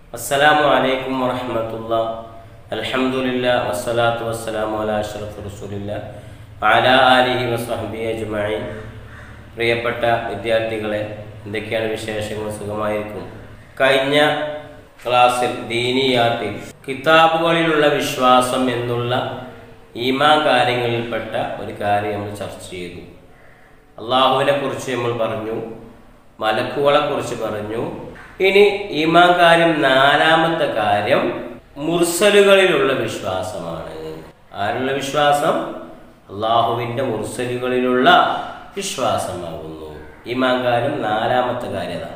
അസ്സലാമു അലൈക്കും വറഹമത്തുള്ള അൽഹംദുലില്ലാ വസ്സലാത്തു വസ്സലാമു അലാ അഷ്റഫ് റസൂലില്ല അലാ ആലിഹി വസ്ഹബി അജ്മഈൻ പ്രിയപ്പെട്ട വിദ്യാർത്ഥികളെ എന്തൊക്കെയാണ് വിശേഷങ്ങൾ സുഖമായിരിക്കും കഴിഞ്ഞ ക്ലാസ്സിൽ ദീനിയാത്തിൽ കിതാബുകളിലുള്ള വിശ്വാസം എന്നുള്ള ഈമാ കാര്യങ്ങളിൽപ്പെട്ട ഒരു കാര്യം നമ്മൾ ചർച്ച ചെയ്തു അള്ളാഹുവിനെ കുറിച്ച് നമ്മൾ പറഞ്ഞു മലക്കുകളെ കുറിച്ച് പറഞ്ഞു ഇനി ഈമാൻ കാര്യം നാലാമത്തെ കാര്യം മുർസലുകളിലുള്ള വിശ്വാസമാണ് ആരുള്ള വിശ്വാസം അള്ളാഹുവിൻ്റെ മുർസലുകളിലുള്ള വിശ്വാസമാകുന്നു ഈമാൻ കാര്യം നാലാമത്തെ കാര്യതാണ്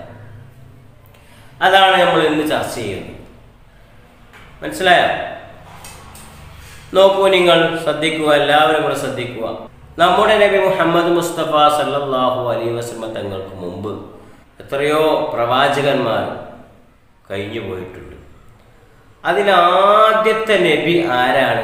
അതാണ് നമ്മൾ ഇന്ന് ചർച്ച ചെയ്യുന്നത് മനസ്സിലായോ നോക്കൂ നിങ്ങൾ ശ്രദ്ധിക്കുക എല്ലാവരും കൂടെ ശ്രദ്ധിക്കുക നമ്മുടെ നബി മുഹമ്മദ് മുസ്തഫ സല്ലല്ലാഹു അലൈഹി വസല്ലമ തങ്ങൾക്ക് മുമ്പ് എത്രയോ പ്രവാചകന്മാർ കഴിഞ്ഞു പോയിട്ടുണ്ട് അതിലാദ്യത്തെ നബി ആരാണ്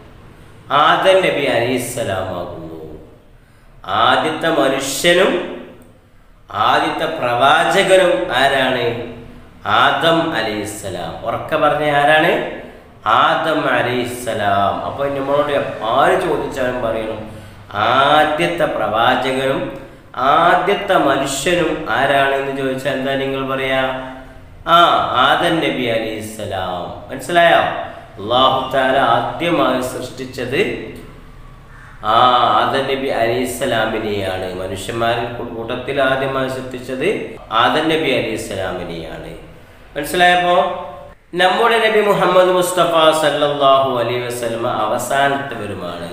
ആദൻ നബി അലൈഹിസ്സലാമാകുന്നു ആദ്യത്തെ മനുഷ്യനും ആദ്യത്തെ പ്രവാചകനും ആരാണ് ആദം അലൈഹിസ്സലാം ഉറക്ക പറഞ്ഞ ആരാണ് ആദം അലൈഹിസ്സലാം അപ്പോൾ നമ്മളോട് ആര് ചോദിച്ചാലും പറയണം ആദ്യത്തെ പ്രവാചകനും ആദ്യത്തെ മനുഷ്യനും ആരാണ് എന്ന് ചോദിച്ചാൽ എന്താ നിങ്ങൾ പറയാ ആ ആദൻ നബി അലൈഹിസ്സലാം മനസ്സിലായോ അള്ളാഹു താല ആദ്യമായി സൃഷ്ടിച്ചത് ആ ആദൻ നബി അലൈഹിസ്സലാമിനെയാണ് മനുഷ്യന്മാരിൽ കൂട്ടത്തിൽ ആദ്യമായി സൃഷ്ടിച്ചത് ആദൻ നബി അലൈഹിസ്സലാമിനെയാണ് മനസ്സിലായപ്പോ നമ്മുടെ നബി മുഹമ്മദ് മുസ്തഫ സല്ലല്ലാഹു അലൈഹി വസല്ലമ അവസാനത്തവരുമാണ്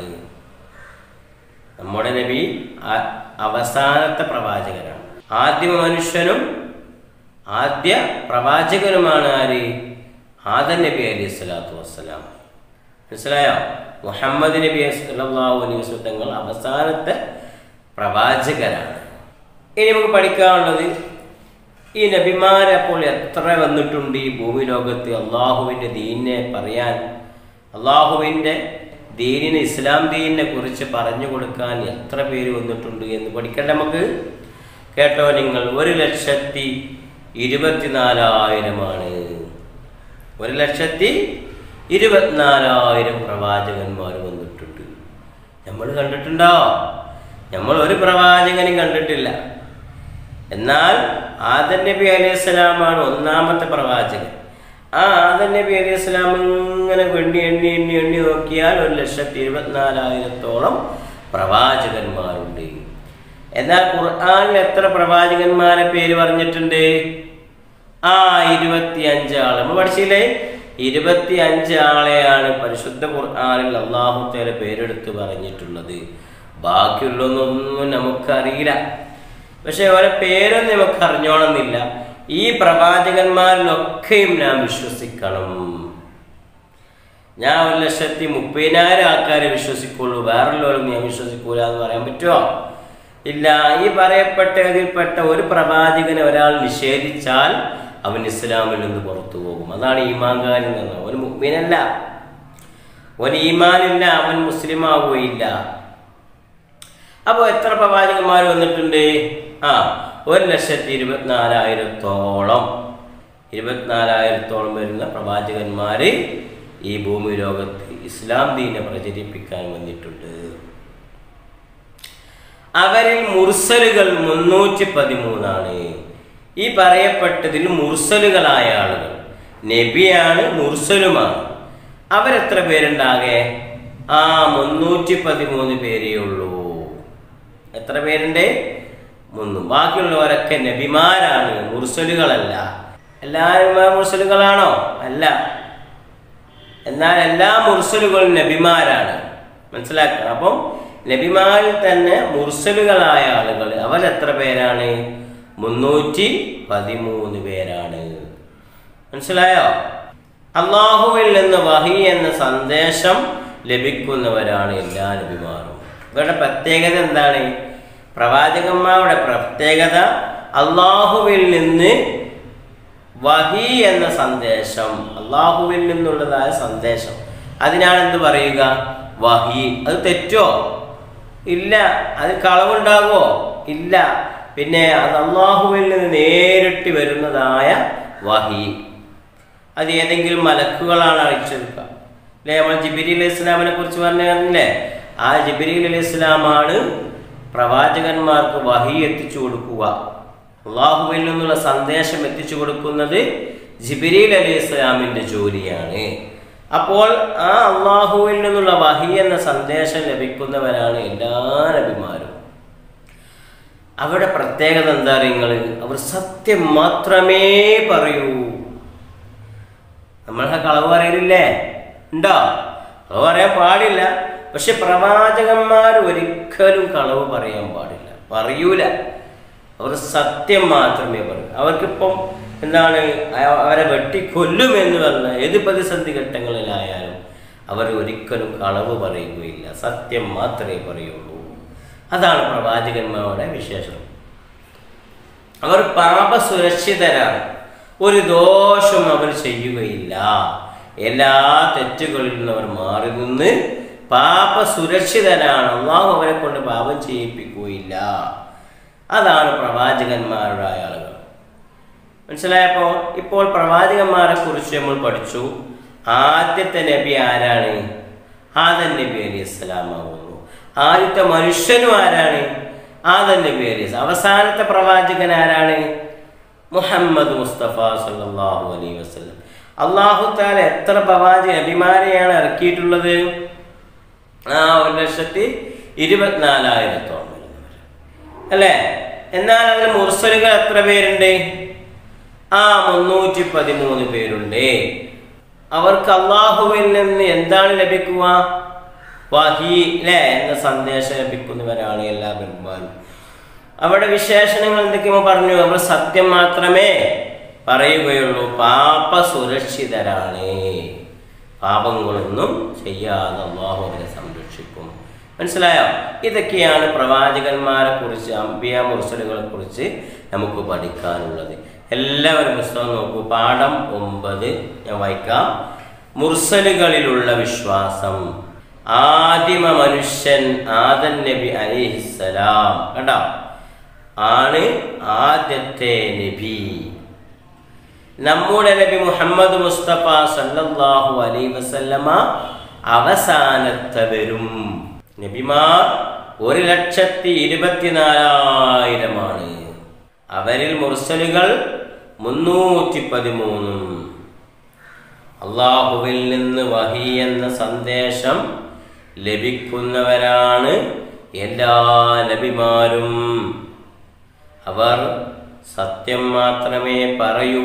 നമ്മുടെ നബി ആ- അവസാനത്തെ പ്രവാചകനാണ് ആദ്യ മനുഷ്യനും ആദ്യ പ്രവാചകനുമാണ് ആര് ആദൻ നബി അലൈഹി സ്വലാത്തു വസ്സലാം മനസ്സിലായോ മുഹമ്മദ് നബി സല്ലല്ലാഹു അലൈഹി വസല്ലം തങ്ങൾ അവസാനത്തെ പ്രവാചകരാണ് ഇനി നമുക്ക് പഠിക്കാനുള്ളത് ഈ നബിമാരെ അപ്പോൾ എത്ര വന്നിട്ടുണ്ട് ഈ ഭൂമി ലോകത്ത് അള്ളാഹുവിൻ്റെ ദീനിനെ പറയാൻ അള്ളാഹുവിൻ്റെ ദീനിനെ ഇസ്ലാം ദീനിനെ കുറിച്ച് പറഞ്ഞു കൊടുക്കാൻ എത്ര പേര് വന്നിട്ടുണ്ട് എന്ന് പഠിക്കണ്ട നമുക്ക് കേട്ടോ നിങ്ങൾ ഒരു ലക്ഷത്തി ഇരുപത്തിനാലായിരമാണ് ഒരു ലക്ഷത്തി ഇരുപത്തിനാലായിരം പ്രവാചകന്മാർ വന്നിട്ടുണ്ട് നമ്മൾ കണ്ടിട്ടുണ്ടോ നമ്മൾ ഒരു പ്രവാചകനും കണ്ടിട്ടില്ല എന്നാൽ ആദൻ നബി അലൈഹി സ്വലാമാണ് ഒന്നാമത്തെ പ്രവാചകൻ ആ ആദൻ നബി അലൈഹി സ്വലാം ഇങ്ങനെ എണ്ണി എണ്ണി എണ്ണി എണ്ണി നോക്കിയാൽ ഒരു ലക്ഷത്തി ഇരുപത്തിനാലായിരത്തോളം പ്രവാചകന്മാരുണ്ട് എന്നാൽ ഖുർആനിൽ എത്ര പ്രവാചകന്മാരെ പേര് പറഞ്ഞിട്ടുണ്ട് ആ ഇരുപത്തി അഞ്ചാള് നമ്മൾ പഠിച്ചില്ലേ ഇരുപത്തി അഞ്ച് ആളെയാണ് പരിശുദ്ധ ഖുർആനിൽ അള്ളാഹുത്തേലെ പേരെടുത്ത് പറഞ്ഞിട്ടുള്ളത് ബാക്കിയുള്ളതൊന്നും നമുക്കറിയില്ല പക്ഷെ ഓരോ പേരൊന്നും നമുക്ക് അറിഞ്ഞോണമെന്നില്ല ഈ പ്രവാചകന്മാരിലൊക്കെയും നാം വിശ്വസിക്കണം ഞാൻ ഒരു ലക്ഷത്തി മുപ്പതിനായിരം ആൾക്കാരെ വിശ്വസിക്കുള്ളൂ വേറുള്ളവരും ഞാൻ വിശ്വസിക്കൂല എന്ന് പറയാൻ പറ്റുമോ ഇല്ല ഈ പറയപ്പെട്ടതിൽപ്പെട്ട ഒരു പ്രവാചകനെ ഒരാൾ നിഷേധിച്ചാൽ അവൻ ഇസ്ലാമിൽ നിന്ന് പുറത്തു പോകും അതാണ് ഈമാൻകാരൻ എന്ന് പറഞ്ഞത് ഒരു മുഗ്മീനല്ല ഒരു ഈമാനില്ല അവൻ മുസ്ലിം ആവുകയില്ല അപ്പോൾ എത്ര പ്രവാചകന്മാർ വന്നിട്ടുണ്ട് ആ ഒരു ലക്ഷത്തി ഇരുപത്തിനാലായിരത്തോളം ഇരുപത്തിനാലായിരത്തോളം വരുന്ന പ്രവാചകന്മാർ ഈ ഭൂമി ലോകത്ത് ഇസ്ലാം ദീനെ പ്രചരിപ്പിക്കാൻ വന്നിട്ടുണ്ട് അവരിൽ മുർസലുകൾ മുന്നൂറ്റി പതിമൂന്നാണ് ഈ പറയപ്പെട്ടതിൽ മുർസലുകളായ ആളുകൾ നബിയാണ് മുർസലുമാണ് അവരെത്ര പേരുണ്ടാകെ ആ മുന്നൂറ്റി പതിമൂന്ന് പേരേ ഉള്ളൂ എത്ര പേരുണ്ട് മുന്നു ബാക്കിയുള്ളവരൊക്കെ നബിമാരാണ് മുർസലുകളല്ല എല്ലാവരും മുർസലുകളാണോ അല്ല എന്നാൽ എല്ലാ മുർസലുകളും നബിമാരാണ് മനസ്സിലാക്കണം അപ്പം നബിമാരിൽ തന്നെ മുർസലുകളായ ആളുകൾ അവർ എത്ര പേരാണ് മുന്നൂറ്റി പതിമൂന്ന് പേരാണ് മനസ്സിലായോ അള്ളാഹുവിൽ നിന്ന് വഹി എന്ന സന്ദേശം ലഭിക്കുന്നവരാണ് എല്ലാ നബിമാരും ഇവരുടെ പ്രത്യേകത എന്താണ് പ്രവാചകന്മാരുടെ പ്രത്യേകത അള്ളാഹുവിൽ നിന്ന് വഹി എന്ന സന്ദേശം അള്ളാഹുവിൽ നിന്നുള്ളതായ സന്ദേശം അതിനാണ് എന്ത് പറയുക വഹി അത് തെറ്റോ ഇല്ല അത് കളവുണ്ടാകുമോ ഇല്ല പിന്നെ അത് അള്ളാഹുവിൽ നിന്ന് നേരിട്ട് വരുന്നതായ വഹി അത് ഏതെങ്കിലും മലക്കുകളാണ് അയച്ചെടുക്കുക അല്ലെ നമ്മൾ ജിബിരി അലൈഹി ഇസ്ലാമിനെ കുറിച്ച് പറഞ്ഞല്ലേ ആ ജിബിരി അലൈഹി ഇസ്ലാമാണ് പ്രവാചകന്മാർക്ക് വഹി എത്തിച്ചു കൊടുക്കുക അള്ളാഹുവിൽ നിന്നുള്ള സന്ദേശം എത്തിച്ചു കൊടുക്കുന്നത് ജിബിരിൽ അലൈഹി ഇസ്ലാമിന്റെ ജോലിയാണ് അപ്പോൾ ആ അള്ളാഹുവിൽ നിന്നുള്ള വഹി എന്ന സന്ദേശം ലഭിക്കുന്നവരാണ് എല്ലാ നബിമാരും അവരുടെ പ്രത്യേകത എന്താ നിങ്ങൾ അവർ സത്യം മാത്രമേ പറയൂ നമ്മളെ കളവ് പറയലില്ലേ ഉണ്ടോ കളവ് പറയാൻ പാടില്ല പക്ഷെ പ്രവാചകന്മാർ ഒരിക്കലും കളവ് പറയാൻ പാടില്ല പറയൂല അവർ സത്യം മാത്രമേ പറയൂ അവർക്കിപ്പം എന്താണ് അ- അവരെ വെട്ടിക്കൊല്ലും എന്ന് പറഞ്ഞ ഏത് പ്രതിസന്ധി ഘട്ടങ്ങളിലായാലും അവർ ഒരിക്കലും കളവ് പറയുകയില്ല സത്യം മാത്രമേ പറയുള്ളൂ അതാണ് പ്രവാചകന്മാരുടെ വിശേഷണം അവർ പാപസുരക്ഷിതരാണ് ഒരു ദോഷവും അവർ ചെയ്യുകയില്ല എല്ലാ തെറ്റുകളിൽ നിന്ന് അവർ മാറി നിന്ന് പാപസുരക്ഷിതരാണ് അള്ളാഹു അവരെ കൊണ്ട് പാപം ചെയ്യിപ്പിക്കുകയില്ല അതാണ് പ്രവാചകന്മാരുടെ ആളുകൾ മനസ്സിലായപ്പോ ഇപ്പോൾ പ്രവാചകന്മാരെ കുറിച്ച് നമ്മൾ പഠിച്ചു ആദ്യത്തെ നബി ആരാണ് ആദൻ നബി അലി ഇസ്ലാമാകുന്നു ആദ്യത്തെ മനുഷ്യനും ആരാണ് ആദൻ നബി അലി ഇസ്ലാം അവസാനത്തെ പ്രവാചകൻ ആരാണ് മുഹമ്മദ് മുസ്തഫ സല്ലല്ലാഹു അലൈഹി വസല്ലം അള്ളാഹു താല എത്ര പ്രവാചക നബിമാരെയാണ് ഇറക്കിയിട്ടുള്ളത് ആ ഒരു ലക്ഷത്തി ഇരുപത്തിനാലായിരത്തോളം വരുന്നവർ അല്ലേ എന്നാൽ അതിൽ മുർസലുകൾ എത്ര പേരുണ്ട് ആ മുന്നൂറ്റി പതിമൂന്ന് പേരുണ്ട് അവർക്ക് അള്ളാഹുവിൽ നിന്ന് എന്താണ് ലഭിക്കുക വഹി അല്ലേ എന്ന സന്ദേശം ലഭിക്കുന്നവരാണ് എല്ലാ ബന്ധുമാരും അവിടെ വിശേഷണങ്ങൾ എന്തൊക്കെയോ പറഞ്ഞു അവർ സത്യം മാത്രമേ പറയുകയുള്ളൂ പാപ സുരക്ഷിതരാണ് പാപങ്ങളൊന്നും ചെയ്യാതെ അള്ളാഹു അവരെ സംരക്ഷിക്കും മനസ്സിലായോ ഇതൊക്കെയാണ് പ്രവാചകന്മാരെ കുറിച്ച് അമ്പിയ മുർസലുകളെ കുറിച്ച് നമുക്ക് പഠിക്കാനുള്ളത് എല്ലാവരും പുസ്തകം നോക്കൂ പാഠം ഒമ്പത് ഞാൻ വായിക്കാം മുർസലുകളിലുള്ള വിശ്വാസം ആദിമ മനുഷ്യൻ ആദൻ നബി അലിഹിസലാം കണ്ടോ ആണ് ആദ്യത്തെ നബി നമ്മുടെ നബി മുഹമ്മദ് മുസ്തഫ സല്ലല്ലാഹു അലൈ വസല്ലമ അവസാനത്തെ വരും നബിമാർ ഒരു ലക്ഷത്തി ഇരുപത്തിനാലായിരമാണ് അവരിൽ മുർസലുകൾ മുന്നൂറ്റി പതിമൂന്നും അള്ളാഹുവിൽ നിന്ന് വഹി എന്ന സന്ദേശം ലഭിക്കുന്നവരാണ് എല്ലാ നബിമാരും അവർ സത്യം മാത്രമേ പറയൂ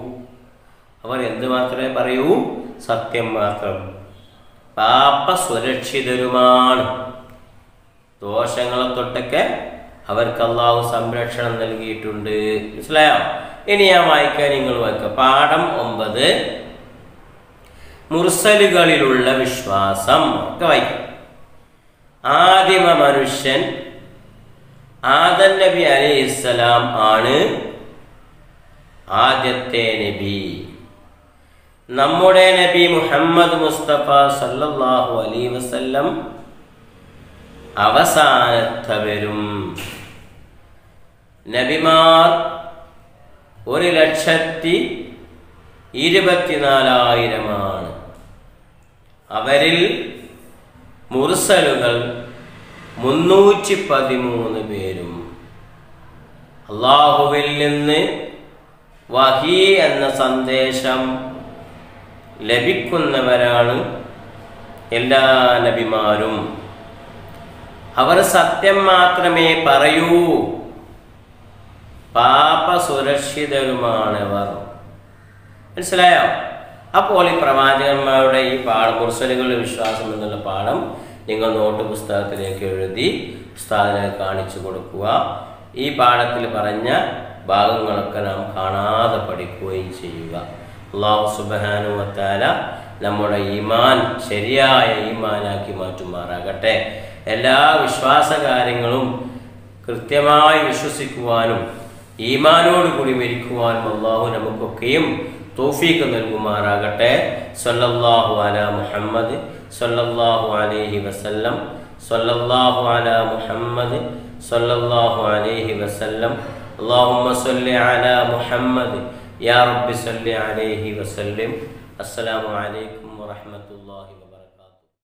അവർ എന്ത് മാത്രമേ പറയൂ സത്യം മാത്രം പാപ സുരക്ഷിതരുമാണ് ദോഷങ്ങളെ തൊട്ടൊക്കെ അവർക്ക് അള്ളാഹു സംരക്ഷണം നൽകിയിട്ടുണ്ട് മനസ്സിലായോ ഇനി ഞാൻ വായിക്കാൻ നിങ്ങൾ വായിക്കുക പാഠം ഒമ്പത് മുർസലുകളിലുള്ള വിശ്വാസം ഒക്കെ വായിക്കും ആദിമ മനുഷ്യൻ ആദൻ നബി അലൈഹിസ്സലാം ആണ് ആദ്യത്തെ നബി നമ്മുടെ നബി മുഹമ്മദ് മുസ്തഫ സല്ലല്ലാഹു അലൈ വസല്ലം അവസാനത്തവരും നബിമാർ ഒരു ലക്ഷത്തി ഇരുപത്തിനാലായിരമാണ് അവരിൽ മുർസലുകൾ മുന്നൂറ്റി പതിമൂന്ന് പേരും അള്ളാഹുവിൽ നിന്ന് വഹി എന്ന സന്ദേശം ലഭിക്കുന്നവരാണ് എല്ലാ നബിമാരും അവർ സത്യം മാത്രമേ പറയൂ പാപ സുരക്ഷിതരുമാണവർ മനസ്സിലായോ അപ്പോൾ ഈ പ്രവാചകന്മാരുടെ ഈ പാഠം മുർസലുകളുടെ വിശ്വാസം എന്നുള്ള പാഠം നിങ്ങൾ നോട്ട് പുസ്തകത്തിലേക്ക് എഴുതി ഉസ്താദിനെ കാണിച്ചു കൊടുക്കുക ഈ പാഠത്തിൽ പറഞ്ഞ ഭാഗങ്ങളൊക്കെ നാം കാണാതെ പഠിക്കുകയും ചെയ്യുക അള്ളാഹു സുബാനു വത്താല നമ്മുടെ ഈമാൻ ശരിയായ ഈമാനാക്കി മാറ്റുമാറാകട്ടെ എല്ലാ വിശ്വാസ കാര്യങ്ങളും കൃത്യമായി വിശ്വസിക്കുവാനും ഈമാനോടുകൂടി മരിക്കുവാനും അള്ളാഹു നമുക്കൊക്കെയും തോഫീക്ക് നൽകുമാറാകട്ടെ സല്ലല്ലാഹു അല മുഹമ്മദ് സല്ലല്ലാഹു അലൈഹി വസല്ലം സല്ലല്ലാഹു അല മുഹമ്മദ് സല്ലല്ലാഹു അലൈഹി വസല്ലം اللهم صل على محمد യാ റബ്ബി സല്ലി അലൈഹി വസല്ലിം അസ്സലാമു അലൈക്കും വറഹ്മത്തുള്ളാഹി വബറകാതുഹു